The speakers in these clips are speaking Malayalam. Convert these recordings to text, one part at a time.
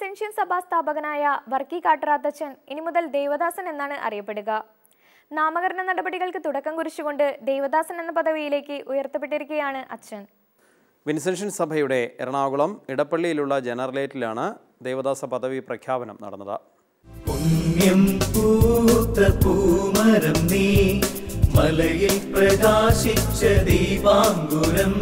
വിൻസെൻഷ്യൻ സഭാ സ്ഥാപകനായ വർക്കി കാട്ടറാത്തച്ഛൻ ഇനി മുതൽ ദേവദാസൻ എന്നാണ് അറിയപ്പെടുക നാമകരണ നടപടികൾക്ക് തുടക്കം കുറിച്ചുകൊണ്ട് ദേവദാസൻ എന്ന പദവിയിലേക്ക് ഉയർത്തപ്പെട്ടിരിക്കുകയാണ് അച്ഛൻ വിൻസെൻഷൻ സഭയുടെ എറണാകുളം ഇടപ്പള്ളിയിലുള്ള ജനറലേറ്റിലാണ് ദേവദാസ പദവി പ്രഖ്യാപനം നടന്നത് പുണ്യം പൂത്ത പൂമരം നീ മലയിൽ പ്രകാശിച്ച ദീപാങ്കുരം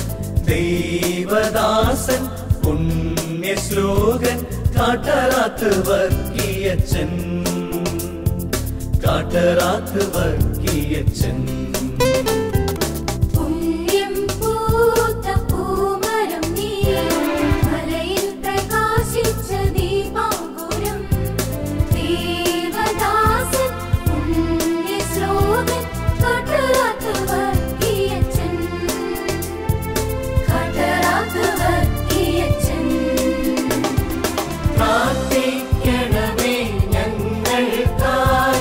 ദൈവദാസൻ പുണ്യ ശ്ലോകൻ കാട്ടറാത്ത് വർക്കിയച്ചൻ കാട്ടറാത്ത് വർക്കിയച്ചൻ പുണ്യം പൂത്ത പൂമരം നീ മലയിൽ പ്രകാശിച്ച ദീപാങ്കുരം ദേവദാസൻ പുണ്യ ശ്ലോകൻ കാട്ടറാത്ത് വർക്കിയച്ചൻ കാട്ടറാത്ത് വർക്കിയച്ചൻ പ്രാർത്ഥിക്കണമേ ഞങ്ങൾക്കായി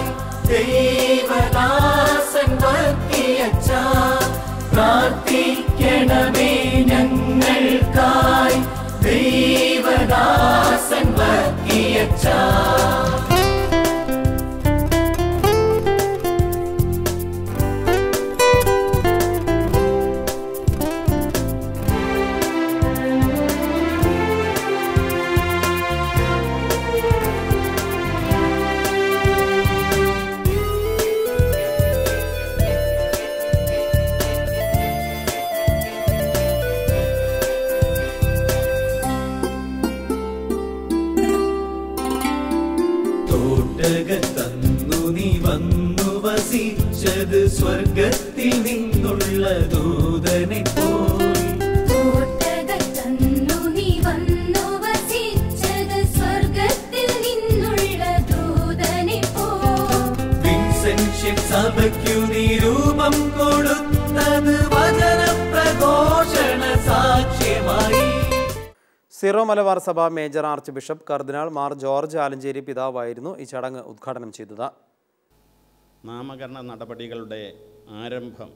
ദൈവദാസൻ വർക്കിയച്ച പ്രാർത്ഥിക്കണമേ ഞങ്ങൾക്കായി ദൈവദാസൻ വർക്കിയച്ച തോട്ടകത്തന്നു നീ വന്നു വസിച്ചത് സ്വർഗത്തിൽ നിന്നുള്ള ദൂതനെ പോയി തോട്ടകത്തന്നു നീ വന്നു വസിച്ചത് സ്വർഗത്തിൽ നിന്നുള്ള ദൂതനെ പോ വിൻസെൻഷ്യൻ സഭയ്ക്കു നീ രൂപം കൊടുത്തത് വചന പ്രഘോഷണ സാക്ഷ്യമായി സിറോ മലബാർ സഭ മേജർ ആർച്ച് ബിഷപ്പ് കർദിനാൾ മാർ ജോർജ് ആലഞ്ചേരി പിതാവായിരുന്നു ഈ ചടങ്ങ് ഉദ്ഘാടനം ചെയ്തത് നാമകരണ നടപടികളുടെ ആരംഭം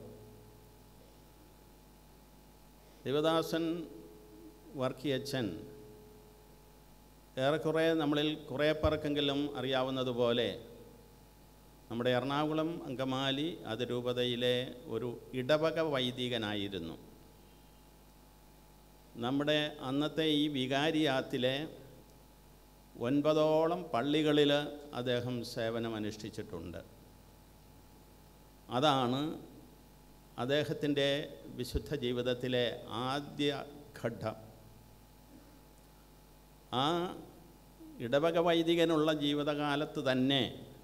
ദേവദാസൻ വർക്കിയച്ഛൻ ഏറെക്കുറെ നമ്മളിൽ കുറേ പേർക്കെങ്കിലും അറിയാവുന്നതുപോലെ നമ്മുടെ എറണാകുളം അങ്കമാലി അതിരൂപതയിലെ ഒരു ഇടവക വൈദികനായിരുന്നു നമ്മുടെ അന്നത്തെ ഈ വികാരിയാത്തിലെ ഒൻപതോളം പള്ളികളിൽ അദ്ദേഹം സേവനമനുഷ്ഠിച്ചിട്ടുണ്ട് അതാണ് അദ്ദേഹത്തിൻ്റെ വിശുദ്ധ ജീവിതത്തിലെ ആദ്യ ഘട്ടം ആ ഇടവക വൈദികനുള്ള ജീവിതകാലത്ത് തന്നെ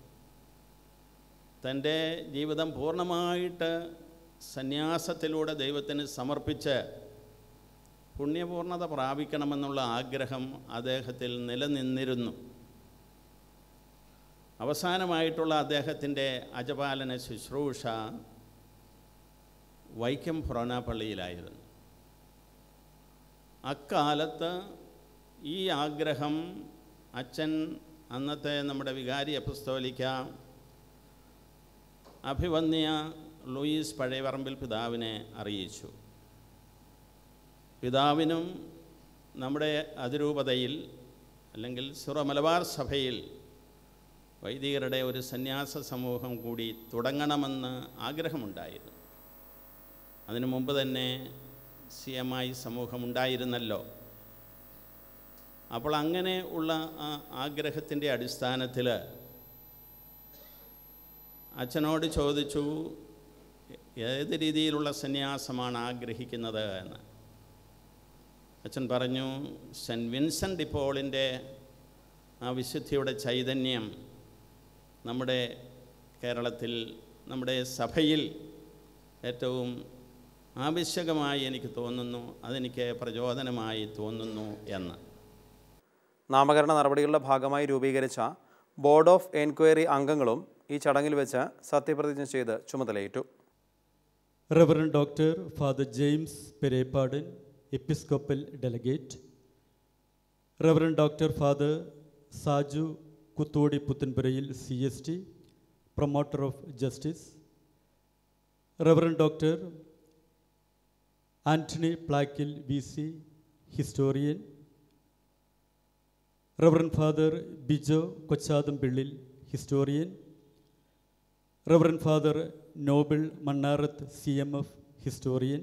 തൻ്റെ ജീവിതം പൂർണ്ണമായിട്ട് സന്യാസത്തിലൂടെ ദൈവത്തിന് സമർപ്പിച്ച് പുണ്യപൂർണത പ്രാപിക്കണമെന്നുള്ള ആഗ്രഹം അദ്ദേഹത്തിൽ നിലനിന്നിരുന്നു അവസാനമായിട്ടുള്ള അദ്ദേഹത്തിൻ്റെ അജപാലന ശുശ്രൂഷ വൈക്കം ഫൊറോന പള്ളിയിലായിരുന്നു അക്കാലത്ത് ഈ ആഗ്രഹം അച്ഛൻ അന്നത്തെ നമ്മുടെ വികാരി അപ്പസ്തോലിക്ക അഭിവന്യ ലൂയിസ് പഴയപറമ്പിൽ പിതാവിനെ അറിയിച്ചു പിതാവിനും നമ്മുടെ അതിരൂപതയിൽ അല്ലെങ്കിൽ സുറ മലബാർ സഭയിൽ വൈദികരുടെ ഒരു സന്യാസ സമൂഹം കൂടി തുടങ്ങണമെന്ന് ആഗ്രഹമുണ്ടായിരുന്നു അതിനു മുമ്പ് തന്നെ സി എം ഐ സമൂഹം ഉണ്ടായിരുന്നല്ലോ അപ്പോൾ അങ്ങനെ ഉള്ള ആ ആഗ്രഹത്തിൻ്റെ അടിസ്ഥാനത്തിൽ അച്ഛനോട് ചോദിച്ചു ഏത് രീതിയിലുള്ള സന്യാസമാണ് ആഗ്രഹിക്കുന്നത് എന്ന് അച്ഛൻ പറഞ്ഞു സെൻറ്റ് വിൻസെൻ്റ് ഡിപ്പോളിൻ്റെ ആ വിശുദ്ധിയുടെ ചൈതന്യം നമ്മുടെ കേരളത്തിൽ നമ്മുടെ സഭയിൽ ഏറ്റവും ആവശ്യകമായി എനിക്ക് തോന്നുന്നു അതെനിക്ക് പ്രചോദനമായി തോന്നുന്നു എന്ന് നാമകരണ നടപടികളുടെ ഭാഗമായി രൂപീകരിച്ച ബോർഡ് ഓഫ് എൻക്വയറി അംഗങ്ങളും ഈ ചടങ്ങിൽ വെച്ച് സത്യപ്രതിജ്ഞ ചെയ്ത് ചുമതലയേറ്റു reverend doctor father James Perepadan episcopal delegate reverend doctor father Saju Kuthodi Puthenpurayil C S T promoter of justice reverend doctor Antony Plackil V C historian reverend father Bijo Kochadampallil historian reverend father Noble Mannarath C M F historian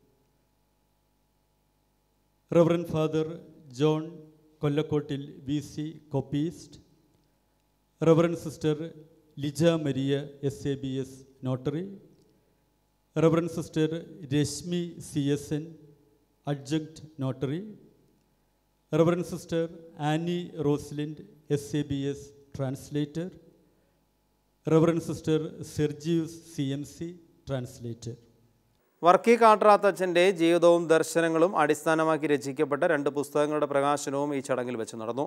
reverend father John Kollakottil V C copyist reverend sister Lija Maria S A B S notary reverend sister Reshmi C S N adjunct notary reverend sister Annie റോസ്ലിൻഡ് S A B S translator reverend sister Sergius C M C translator Varkey കാട്രാത്തച്ഛൻ്റെ ജീവിതവും ദർശനങ്ങളും അടിസ്ഥാനമാക്കി രചിക്കപ്പെട്ട രണ്ട് പുസ്തകങ്ങളുടെ പ്രകാശനവും ഈ ചടങ്ങിൽ വെച്ച് നടന്നു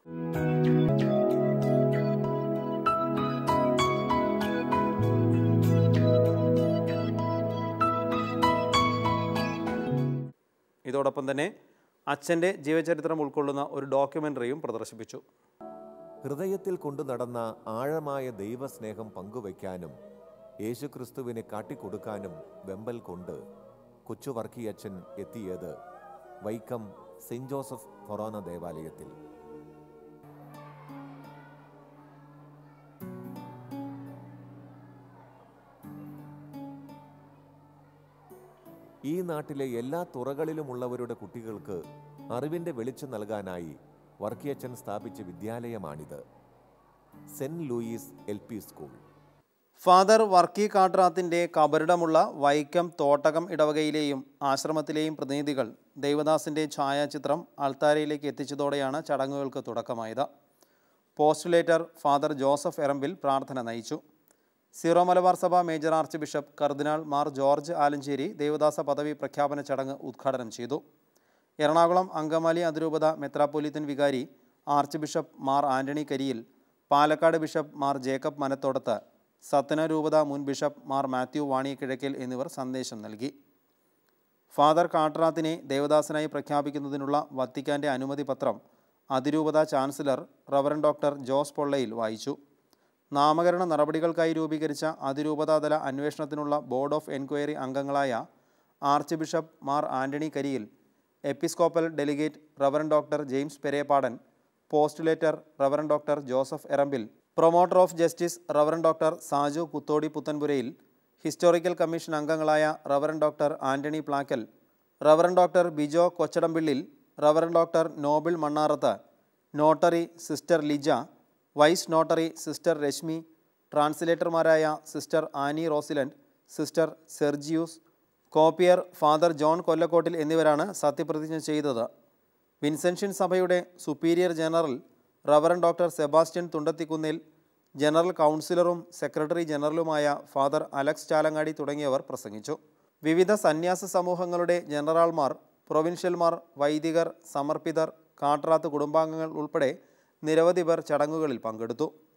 ഇതോടൊപ്പം തന്നെ അച്ഛൻ്റെ ജീവചരിത്രം ഉൾക്കൊള്ളുന്ന ഒരു ഡോക്യുമെൻ്ററിയും പ്രദർശിപ്പിച്ചു ഹൃദയത്തിൽ കൊണ്ടു നടന്ന ആഴമായ ദൈവസ്നേഹം പങ്കുവയ്ക്കാനും യേശുക്രിസ്തുവിനെ കാട്ടിക്കൊടുക്കാനും വെമ്പൽ കൊണ്ട് കൊച്ചു വർക്കിയച്ഛൻ എത്തിയത് വൈക്കം സെയിൻറ് ജോസഫ് ഫൊറോന ദേവാലയത്തിൽ ഈ നാട്ടിലെ എല്ലാ തുറകളിലുമുള്ളവരുടെ കുട്ടികൾക്ക് അറിവിൻ്റെ വെളിച്ചം നൽകാനായി വർക്കിയച്ചൻ സ്ഥാപിച്ച വിദ്യാലയമാണിത് saint Louis L P school father Varkey കാട്രാത്തിൻ്റെ കബറിടമുള്ള വൈക്കം തോട്ടകം ഇടവകയിലെയും ആശ്രമത്തിലെയും പ്രതിനിധികൾ ദൈവദാസിൻ്റെ ഛായാചിത്രം അൾത്താരയിലേക്ക് എത്തിച്ചതോടെയാണ് ചടങ്ങുകൾക്ക് തുടക്കമായത് പോസ്റ്റുലേറ്റർ ഫാദർ ജോസഫ് എറമ്പിൽ പ്രാർത്ഥന നയിച്ചു സീറോ മലബാർ സഭ മേജർ ആർച്ച് ബിഷപ്പ് കർദിനാൾ മാർ ജോർജ് ആലഞ്ചേരി ദേവദാസ പദവി പ്രഖ്യാപന ചടങ്ങ് ഉദ്ഘാടനം ചെയ്തു എറണാകുളം അങ്കമാലി അതിരൂപത മെത്രാപ്പൊലീത്തൻ വികാരി archbishop Mar Antony Kariyil Palakkad bishop Mar Jacob Manathodath സത്തന രൂപത മുൻ ബിഷപ്പ് മാർ മാത്യു വാണി കിഴക്കൽ എന്നിവർ സന്ദേശം നൽകി ഫാദർ കാട്രാത്തിനെ ദേവദാസനായി പ്രഖ്യാപിക്കുന്നതിനുള്ള വത്തിക്കാൻ്റെ അനുമതി പത്രം അതിരൂപത chancellor reverend doctor Jose Pollayil വായിച്ചു നാമകരണ നടപടികൾക്കായി രൂപീകരിച്ച അതിരൂപതാതല അന്വേഷണത്തിനുള്ള ബോർഡ് ഓഫ് എൻക്വയറി അംഗങ്ങളായ archbishop Mar Antony Kariyil episcopal delegate reverend doctor James Perepadan postulator reverend doctor Joseph Erambil promoter of justice reverend doctor Saju Kuthodi Puthenpurayil historical commission അംഗങ്ങളായ reverend doctor Antony Plackal reverend doctor Bijo Kochadampallil reverend doctor Noble Mannarath notary sister Lija vice notary sister Reshmi ട്രാൻസ്ലേറ്റർമാരായ sister Annie Roselind sister സെർജിയൂസ് copier father John Kollakottil എന്നിവരാണ് സത്യപ്രതിജ്ഞ ചെയ്തത് വിൻസെൻഷ്യൻ സഭയുടെ superior general reverend doctor Sebastian Thundathikunnil general കൗൺസിലറും സെക്രട്ടറി ജനറലുമായ ഫാദർ അലക്സ് ചാലങ്ങാടി തുടങ്ങിയവർ പ്രസംഗിച്ചു വിവിധ സന്യാസ സമൂഹങ്ങളുടെ ജനറാൾമാർ പ്രൊവിൻഷ്യൽമാർ വൈദികർ സമർപ്പിതർ കാട്രാത്ത് കുടുംബാംഗങ്ങൾ ഉൾപ്പെടെ നിരവധി പേർ ചടങ്ങുകളിൽ പങ്കെടുത്തു